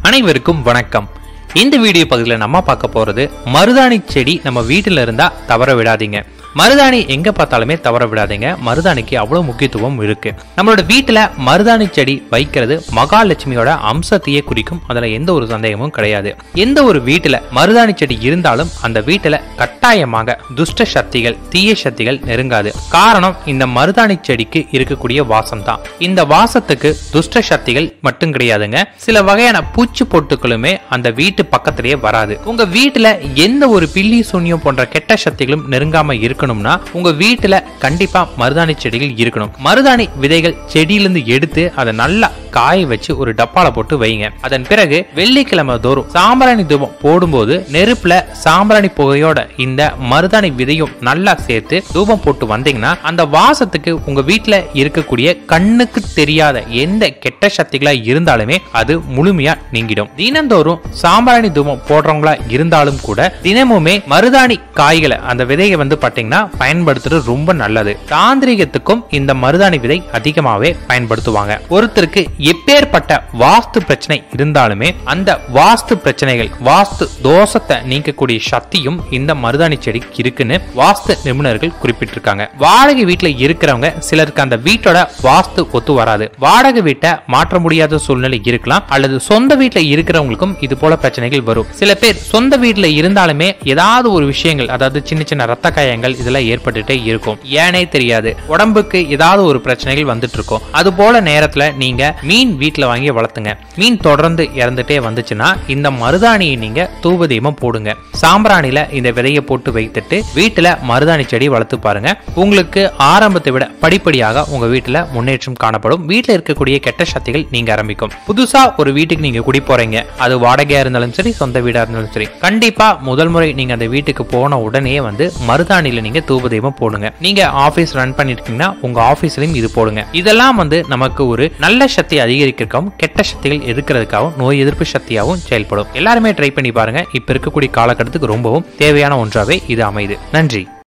அனைவருக்கும் வணக்கம் இந்த வீடியோ பகுதியில் நம்ம பார்க்க போறது மருதாணி செடி நம்ம வீட்டில் இருந்தா தவற விடாதீங்க மருதாணி எங்க பார்த்தாலுமே தவற விடாதீங்க மருதாணிக்கு அவ்வளவு முக்கியத்துவம் இருக்கு நம்மளோட வீட்டுல மருதாணி செடி வைக்கிறது மகாலட்சுமியோட அம்சத்தையே குறிக்கும் அதுல எந்த ஒரு சந்தேகமும் கிடையாது எந்த ஒரு வீட்டுல மருதாணி செடி இருந்தாலும் அந்த வீட்டுல கட்டாயமாக துஷ்ட சக்திகள் தீய சக்திகள் நெருங்காது காரணம் இந்த மருதாணி செடிக்கு இருக்கக்கூடிய வாசம் தான் இந்த வாசத்துக்கு துஷ்ட சக்திகள் மட்டும் கிடையாதுங்க சில வகையான பூச்சி பொட்டுக்களுமே அந்த வீட்டு பக்கத்திலேயே வராது உங்க வீட்டுல எந்த ஒரு பில்லி சூன்யம் போன்ற கெட்ட சக்திகளும் நெருங்காம இருக்கணும்னா உங்க வீட்டுல கண்டிப்பா மருதாணி செடிகள் இருக்கணும் மருதாணி விதைகள் செடியிலிருந்து எடுத்து அதை நல்லா காய வச்சு ஒரு டப்பால போட்டு வைங்க அதன் பிறகு வெள்ளிக்கிழமை தோறும் சாம்பிராணி தூபம் போடும்போது நெருப்புல சாம்பிராணி புகையோட இந்த மருதாணி விதையும் நல்லா சேர்த்து தூபம் போட்டு வந்தீங்கன்னா அந்த வாசத்துக்கு உங்க வீட்டுல இருக்கக்கூடிய கண்ணுக்கு தெரியாத எந்த கெட்ட சக்திகளா இருந்தாலுமே அது முழுமையா நீங்கிடும் தினந்தோறும் சாம்பிராணி தூபம் போடுறவங்களா இருந்தாலும் கூட தினமுமே மருதாணி காய்களை அந்த விதையை வந்து பாத்தீங்கன்னா பயன்படுத்துறது ரொம்ப நல்லது தாந்திரிகத்துக்கும் இந்த மருதாணி விதை அதிகமாவே பயன்படுத்துவாங்க ஒருத்தருக்கு எப்பேற்பட்ட வாஸ்து பிரச்சனை இருந்தாலுமே அந்த வாஸ்து பிரச்சனைகள் வாஸ்து தோஷத்தை நீக்கக்கூடிய சக்தியும் இந்த மருதாணி செடிக்கு இருக்குன்னு வாஸ்து நிபுணர்கள் குறிப்பிட்டிருக்காங்க வாடகை வீட்டுல இருக்கிறவங்க சிலருக்கு அந்த வீட்டோட வாஸ்து ஒத்து வராது வாடகை வீட்டை மாற்ற முடியாத சூழ்நிலை இருக்கலாம் அல்லது சொந்த வீட்டுல இருக்கிறவங்களுக்கும் இது போல பிரச்சனைகள் வரும் சில பேர் சொந்த வீட்டுல இருந்தாலுமே ஏதாவது ஒரு விஷயங்கள் அதாவது சின்ன சின்ன ரத்த காயங்கள் இதெல்லாம் ஏற்பட்டுட்டே இருக்கும் ஏனே தெரியாது உடம்புக்கு ஏதாவது ஒரு பிரச்சனைகள் வந்துட்டு இருக்கும் அது போல நேரத்துல நீங்க மீன் வீட்டுல வாங்கி வளர்த்துங்க மீன் தொடர்ந்து இறந்துட்டே வந்துச்சுன்னா இந்த மருதாணியை நீங்க தூபதீபம் போடுங்க சாம்பிராணில இந்த விதையை போட்டு வைத்துட்டு வீட்டுல மருதாணி செடி வளர்த்து பாருங்க உங்களுக்கு ஆரம்பத்தை விட படிப்படியாக உங்க வீட்டுல முன்னேற்றம் காணப்படும் வீட்டுல இருக்கக்கூடிய கெட்ட சக்திகள் நீங்க ஆரம்பிக்கும் புதுசா ஒரு வீட்டுக்கு நீங்க குடி போறீங்க அது வாடகையா இருந்தாலும் சரி சொந்த வீடா இருந்தாலும் சரி கண்டிப்பா முதல் முறை நீங்க அந்த வீட்டுக்கு போன உடனே வந்து மருதாணியில நீங்க தூபதீபம் போடுங்க நீங்க ஆபீஸ் ரன் பண்ணிருக்கீங்கன்னா உங்க ஆபீஸ்லயும் இது போடுங்க இதெல்லாம் வந்து நமக்கு ஒரு நல்ல சக்தி அதிகரிக்கிறதுக்காகவும் கெட்ட சக்திகள் எதிர்க்கிறதுக்காகவும் நோய் எதிர்ப்பு சக்தியாகவும் செயல்படும் எல்லாருமே ட்ரை பண்ணி பாருங்க இப்ப இருக்கக்கூடிய காலகட்டத்துக்கு ரொம்பவும் தேவையான ஒன்றாவே இது அமையுது நன்றி